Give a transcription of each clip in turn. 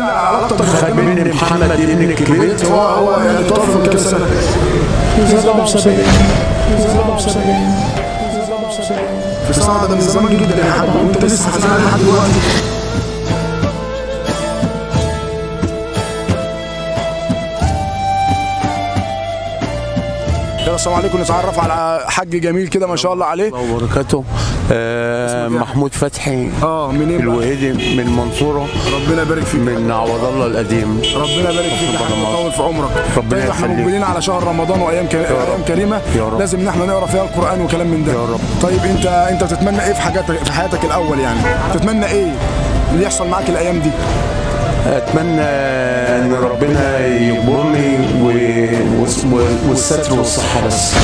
علاقتك خد مني محمد ابن الكبير هو هو يعني توفى من كام سنه 77 77 في السنه ده من زمان جدا يا حبيبي وانت لسه حزين عليه لحد دلوقتي يلا السلام عليكم نتعرف على حاج جميل كده ما شاء الله عليه الله وبركاته آه محمود فتحي اه منين بقى؟ الوهيدي من منصوره ربنا يبارك فيك من عوض الله القديم ربنا يبارك فيك يا حبيبي ويطول في عمرك ربنا طيب احنا يخليك. مقبلين على شهر رمضان وايام كريمه ايام كريمه يا رب. لازم ان احنا نقرا فيها القران وكلام من ده يا رب. طيب انت انت بتتمنى ايه في حاجاتك في حياتك الاول يعني تتمنى ايه اللي يحصل معاك الايام دي اتمنى ان ربنا يجبرني و- و- والستر والصحه بس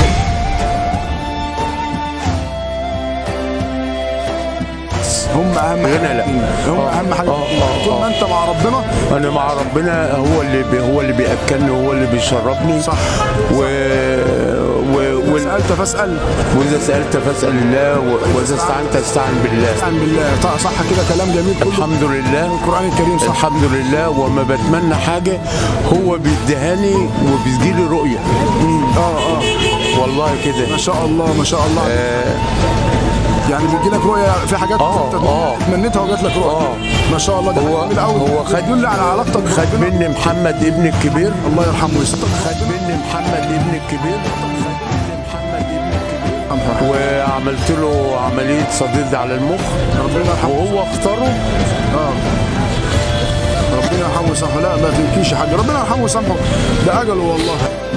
هم اهم حاجه هنا لا. هم آه. اهم حاجه آه، آه، طول ما آه. انت مع ربنا انا مع ربنا هو اللي بي هو اللي بياكلني وهو اللي بيشربني صح. و... و... وال- سالت فاسال واذا سالت فاسال الله و- واذا استعنت استعن بالله استعن بالله طيب صح كده كلام جميل كله الحمد لله القران الكريم صح الحمد لله وما بتمنى حاجه هو بيديهاني وبيجيلي رؤيه اه اه والله كده ما شاء الله ما شاء الله آه يعني بيجي لك رؤيه في حاجات آه، انت آه. تمنيتها وجات لك رؤيه آه. ما شاء الله ده هو- حاجة جميلة أوي. هو خد- بيدل على علاقتك خد بربنا. مني محمد ابن الكبير الله يرحمه ويستر خد مني محمد ابن الكبير خد مني محمد ابن الكبير وعملت له عمليه صديد على المخ ربنا يرحمه وهو اختاره اه ربنا يرحمه ويسامحه لا ما تبكيش يا حاج ربنا يرحمه ويسامحه ده اجله والله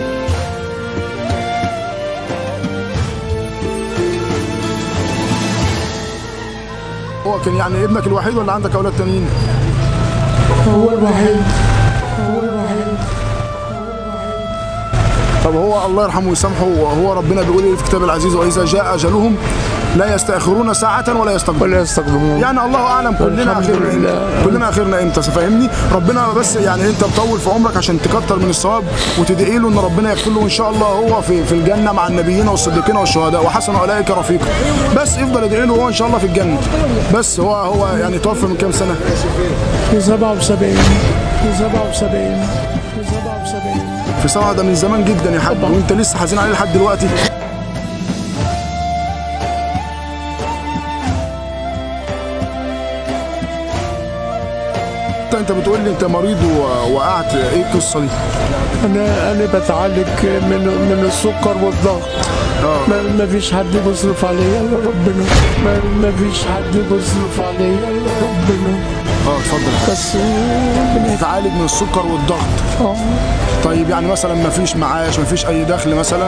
هو كان يعني ابنك الوحيد ولا عندك اولاد تانيين؟ هو الوحيد هو الوحيد طب هو الله يرحمه ويسامحه وهو ربنا بيقول ايه في كتاب العزيز واذا جاء اجلهم لا يستاخرون ساعة ولا يستقدمون ولا يستخدمون يعني الله اعلم كلنا الحمد اخرنا لله. امتى كلنا اخرنا امتى فاهمني ربنا بس يعني انت مطول في عمرك عشان تكتر من الثواب وتدعي له ان ربنا يغفر له ان شاء الله هو في في الجنه مع النبيين والصديقين والشهداء وحسن اولئك رفيقا بس افضل ادعي له هو ان شاء الله في الجنه بس هو هو يعني توفى من كام سنه في 77 في 77 في 77 في سبعه ده من زمان جدا يا حاج وانت لسه حزين عليه لحد دلوقتي انت انت بتقول لي انت مريض ووقعت ايه القصه دي؟ انا انا بتعالج من من السكر والضغط اه ما ما فيش حد بيصرف عليا الا ربنا ما ما فيش حد بيصرف عليا الا ربنا اه اتفضل بس ربنا بتعالج من السكر والضغط اه طيب يعني مثلا ما فيش معاش ما فيش اي دخل مثلا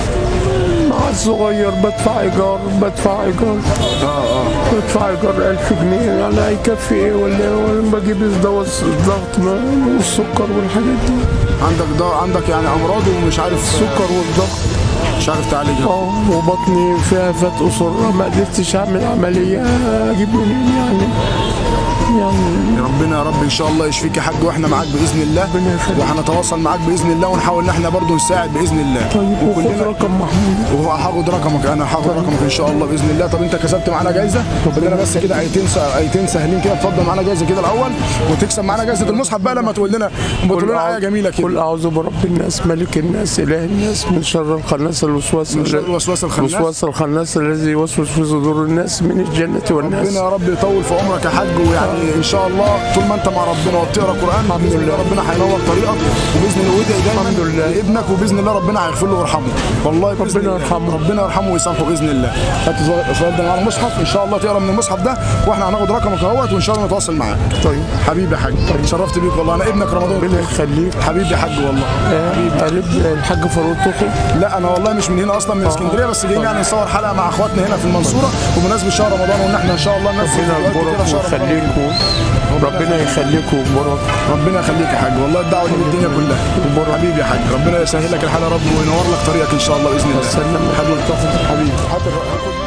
مع الصغير بدفع ايجار بدفع ايجار اه اه بدفع ايجار 1000 جنيه يعني هيكفي ايه ولا ولا بجيب الدواء الضغط ما- والسكر والحاجات دي عندك ده عندك يعني امراض ومش عارف السكر والضغط مش عارف تعالجها اه وبطني فيها فتق سرة ما قدرتش اعمل عملية اجيب منين يعني يعني ربنا يا رب ان شاء الله يشفيك يا حاج واحنا معاك باذن الله ربنا يخليك. وهنتواصل معاك باذن الله ونحاول ان احنا برضه نساعد باذن الله طيب وخد وكلنا رقم محمود وهو هاخد رقمك انا هاخد رقمك ان شاء الله باذن الله طب انت كسبت معانا جايزه لنا بس كده ايتين س- ايتين سهلين كده اتفضل معانا جايزه كده الاول وتكسب معانا جايزه المصحف بقى لما تقول لنا بتقول لنا حاجه جميله قل كده اعوذ برب الناس ملك الناس اله الناس من شر الخناس الوسواس من شر الوسواس الخناس. الوسواس الخناس الذي يوسوس في صدور الناس من الجنة والناس ربنا يا رب يطول في عمرك يا حاج ويعني ان شاء الله طول ما انت مع ربنا وبتقرا قران باذن الله ربنا هينور طريقك وباذن الله وادعي دايما الحمد لله. لابنك وباذن الله ربنا هيغفر له ويرحمه والله بإذن ربنا الله. يرحمه. ربنا يرحمه ويسامحه باذن الله هات السؤال ده على المصحف ان شاء الله تقرا من المصحف ده واحنا هناخد رقمك اهوت وان شاء الله نتواصل معاك طيب حبيبي يا حاج شرفت بيك والله انا ابنك رمضان ربنا يخليك حبيبي يا حاج والله آه، قريب الحاج فاروق طوخي لا انا والله مش من هنا اصلا من اسكندريه بس جايين يعني نصور حلقه مع اخواتنا هنا في المنصوره بمناسبه شهر رمضان وان احنا ان شاء الله ننزل ربنا فيديوهات كتيرة في يكبرك شهر رمضان. ويخليك ربنا يخليك ويكبرك ربنا يخليك يا حاج والله الدعوه دي من الدنيا كلها حبيبي يا حاج ربنا يسهل لك الحال يا رب وينور لك طريقك ان شاء الله باذن الله سلم حبيبي حبيبي حاضر